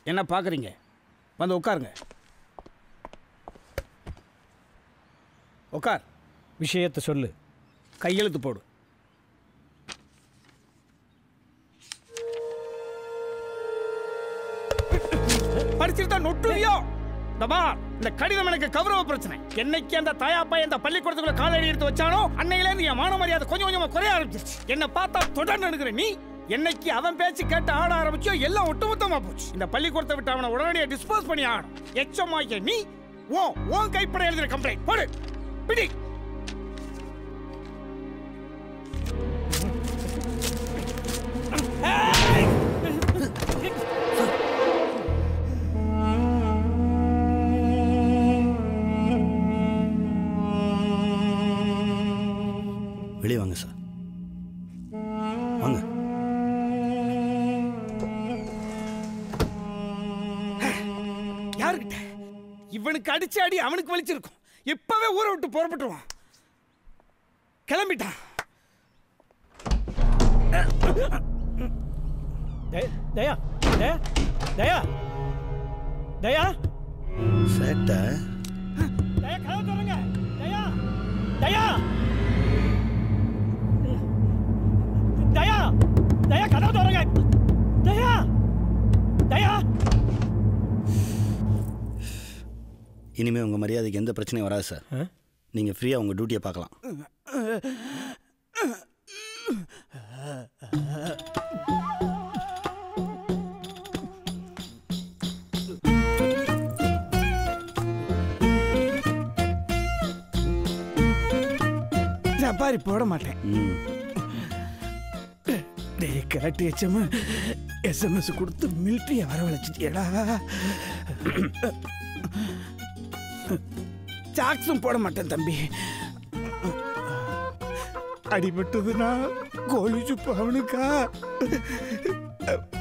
என்ன பார்க்குறீங்க வந்து உட்காருங்க உட்கார் விஷயத்தை சொல்லு கையெழுத்து போடு படிச்சுட்டு தான் நொட்டுவியோ தபா இந்த கடிதம் எனக்கு கௌரவ பிரச்சனை என்னைக்கு அந்த தாயாப்பா இந்த பள்ளிக்கூடத்துக்குள்ள காலடி எடுத்து வச்சானோ அன்னையில இருந்து என் மான மரியாதை கொஞ்சம் கொஞ்சமா குறைய ஆரம்பிச்சிருச்சு என்ன பார்த்தா தொடர்ந்து நினைக்கிற நீ என்னைக்கு அவன் பேச்சு கேட்டு ஆட ஆரம்பிச்சோ எல்லாம் ஒட்டுமொத்தமா போச்சு இந்த பள்ளிக்கூடத்தை விட்டு அவனை உடனடியாக டிஸ்போஸ் பண்ணி ஆகணும் எச்சமாகிய நீ ஓ உன் கைப்பட எழுதுற கம்ப்ளைண்ட் போடு பிடி வெளியே வாங்க சார் வாங்க யாருக்கிட்ட இவனுக்கு அடிச்ச அடி அவனுக்கு வலிச்சிருக்கும் இப்பவே ஊரை விட்டு புறப்பட்டுருவான் கிளம்பிட்டான் தயா தயா தயா தயா சேட்டை தயா கதவு திறங்க தயா தயா தயா தயா கதவு திறங்க தயா தயா இனிமேல் உங்கள் மரியாதைக்கு எந்த பிரச்சனையும் வராது சார் நீங்கள் ஃப்ரீயாக உங்கள் டியூட்டியை பார்க்கலாம் சப்பாரி போட மாட்டேன் டேய் கரெக்ட் எச்எம் எஸ்எம்எஸ் கொடுத்து மிலிட்ரியை வரவழைச்சிட்டியடா சாக்ஸும் போட மாட்டேன் தம்பி அடிபட்டதுன்னா கோழி சுப்பு அவனுக்கா